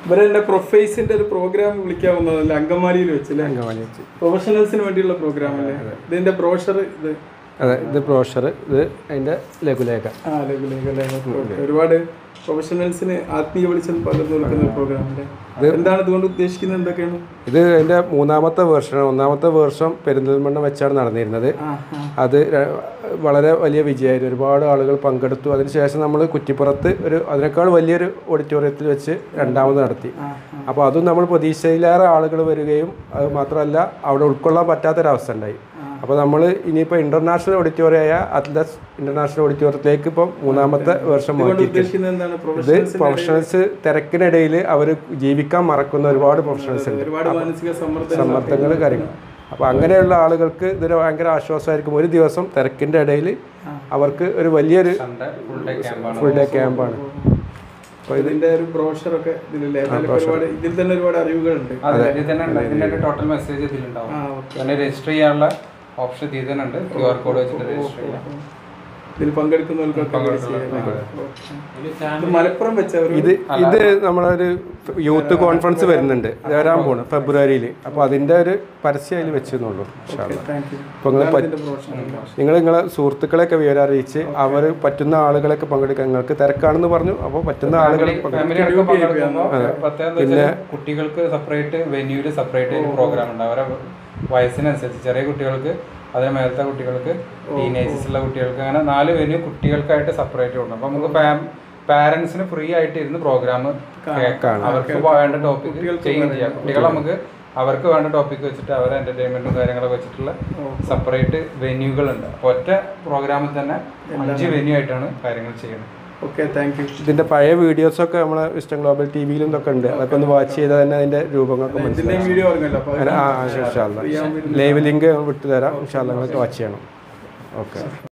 ഇവരെ എന്റെ പ്രൊഫൈസിന്റെ ഒരു പ്രോഗ്രാം വിളിക്കാൻ വന്നതല്ലേ അങ്കമാലിയിൽ വെച്ചല്ലേ അങ്കമാലി വെച്ച് പ്രൊഫഷണൽസിന് വേണ്ടിയുള്ള പ്രോഗ്രാം അല്ലേ ഇതിന്റെ ബ്രോഷർ ഇത് അതെ ഇത് ബ്രോഷർ ഇത് അതിൻ്റെ ലഘുലേഖ ആ ലഘുലേഖ ലേഖ ഒരുപാട് പ്രൊഫഷണൽസിന് ആത്മീയ വെളിച്ചം പകർന്നു കൊടുക്കുന്ന പ്രോഗ്രാം അല്ലേ എന്താണ് ഇതുകൊണ്ട് ഉദ്ദേശിക്കുന്നത് എന്തൊക്കെയാണ് ഇത് എൻ്റെ മൂന്നാമത്തെ വേർഷനാണ് ഒന്നാമത്തെ വേർഷം പെരിന്തൽമണ്ണ വെച്ചാണ് നടന്നിരുന്നത് ആ ആ അത് ര- വളരെ വലിയ വിജയമായിരുന്നു ഒരുപാട് ആളുകൾ പങ്കെടുത്തു അതിനുശേഷം നമ്മൾ കുറ്റിപ്പുറത്ത് ഒരു അതിനേക്കാൾ വലിയൊരു ഓഡിറ്റോറിയത്തിൽ വെച്ച് രണ്ടാമത് നടത്തി അപ്പോൾ അതും നമ്മൾ പ്രതീക്ഷയിലേറെ ആളുകൾ വരികയും അത് മാത്രമല്ല അവിടെ ഉൾക്കൊള്ളാൻ പറ്റാത്തൊരവസ്ഥ ഉണ്ടായി അപ്പോൾ നമ്മൾ ഇനിയിപ്പോൾ ഇൻ്റർനാഷണൽ ഓഡിറ്റോറിയമായ അറ്റ്ലസ് ഇൻ്റർനാഷണൽ ഓഡിറ്റോറിയത്തിലേക്ക് ഇപ്പം മൂന്നാമത്തെ വർഷം മാറ്റി ഉദ്ദേശിക്കുന്നത് എന്താണ് ഇത് പ്രൊഫഷണൽസ് പ്രൊഫഷണൽസ് തിരക്കിനിടയിൽ അവർ ജീവിക്കാൻ മറക്കുന്ന ഒരുപാട് പ്രൊഫഷണൽസ് ഉണ്ട് ഒരുപാട് മാനസിക സമ്മർദ്ദം സമ്മർദ്ദങ്ങൾ കാര്യങ്ങൾ അപ്പോൾ അങ്ങനെയുള്ള ആളുകൾക്ക് ഇതൊരു ഭയങ്കര ആശ്വാസമായിരിക്കും ഒരു ദിവസം തിരക്കിൻ്റെ ഇടയിൽ അവർക്ക് ഒരു വലിയൊരു ഫുൾ ഡേ ക്യാമ്പാണ് അപ്പൊ ഇതിന്റെ ഒരു ബ്രോഷർ ഒക്കെ ഇതിലല്ലേ അതിലൊക്കെ ഒരുപാട് ഇതിൽ തന്നെ ഒരുപാട് അറിവുകളുണ്ട് അതെ ഇതിൽ തന്നെ ഉണ്ട് ഇതിന്റെ ടോട്ടൽ മെസ്സേജ് ഇതിലുണ്ടാവും ആ ഓക്കെ പിന്നെ രജിസ്റ്റർ ചെയ്യാനുള്ള ഓപ്ഷൻ ഇതിൽ തന്നെ ഉണ്ട് ക്യു ആർ കോഡ് വെച്ചിട്ട് രജിസ്റ്റർ ചെയ്യാം ഇതിൽ പങ്കെടുക്കുന്നവർക്കൊക്കെ ഇത് ചെയ്യാം. ഇത് മലപ്പുറം വെച്ച ഒരു ഇത് ഇത് നമ്മളൊരു യൂത്ത് കോൺഫറൻസ് വരുന്നുണ്ട് ഇത് വരാൻ പോണ് ഫെബ്രുവരിയിൽ അപ്പോൾ അതിൻ്റെ ഒരു പരസ്യം അതിൽ വെച്ചെന്നുള്ളൂ താങ്ക് യു അപ്പോൾ നിങ്ങൾ പറ്റ- ഇതിന്റെ ബ്രോഷർ നിങ്ങൾ നിങ്ങളെ സുഹൃത്തുക്കളെയൊക്കെ വിവരം അറിയിച്ച് അവർ പറ്റുന്ന ആളുകളൊക്കെ പങ്കെടുക്കാൻ നിങ്ങൾക്ക് തിരക്കാണെന്ന് പറഞ്ഞു അപ്പോൾ പറ്റുന്ന ആളുകൾ ഫാമിലി അടക്കം പങ്കെടുക്കുമ്പോൾ പ്രത്യേകത എന്താ വെച്ചാൽ കുട്ടികൾക്ക് സെപ്പറേറ്റ് വെന്യൂല് സെപ്പറേറ്റ് പ്രോഗ്രാം ഉണ്ട് അവരെ വയസ്സിനനുസരിച്ച് ചെറിയ കുട്ടികൾക്ക് അതിന് മേലത്തെ കുട്ടികൾക്ക് ടീനേജസ് ഉള്ള കുട്ടികൾക്ക് അങ്ങനെ നാല് വെന്യൂ കുട്ടികൾക്കായിട്ട് സെപ്പറേറ്റ് ഉണ്ട് അപ്പൊ നമുക്ക് പാരന്റ്സിന് ഫ്രീ ആയിട്ട് ഇരുന്ന് പ്രോഗ്രാം കേൾക്കാം അവർക്ക് വേണ്ട ടോപ്പിക് ചേഞ്ച് ചെയ്യാം കുട്ടികൾ നമുക്ക് അവർക്ക് വേണ്ട ടോപ്പിക് വെച്ചിട്ട് അവരെ എന്റർടൈൻമെന്റും കാര്യങ്ങളൊക്കെ വെച്ചിട്ടുള്ള സെപ്പറേറ്റ് വെന്യൂകളുണ്ട് അപ്പൊ ഒറ്റ പ്രോഗ്രാമിൽ തന്നെ അഞ്ച് വെന്യൂ ആയിട്ടാണ് കാര്യങ്ങൾ ചെയ്യുന്നത് ഓക്കെ താങ്ക് യു ഇതിൻ്റെ പഴയ വീഡിയോസൊക്കെ നമ്മളെ ഇഷ്ടം ഗ്ലോബൽ ടി വിയിലും ഇതൊക്കെ ഉണ്ട് അതൊക്കെ ഒന്ന് വാച്ച് ചെയ്താൽ തന്നെ അതിൻ്റെ രൂപങ്ങളൊക്കെ മനസ്സിലാവും ഇതിന്റെ വീഡിയോ പറഞ്ഞല്ലോ അപ്പൊ അങ്ങനെ ആ ഇൻഷാല്ല ലൈവ് ലിങ്ക് വിട്ടുതരാം ഇൻഷാല്ല നിങ്ങൾക്ക് വാച്ച് ചെയ്യണം ഓക്കെ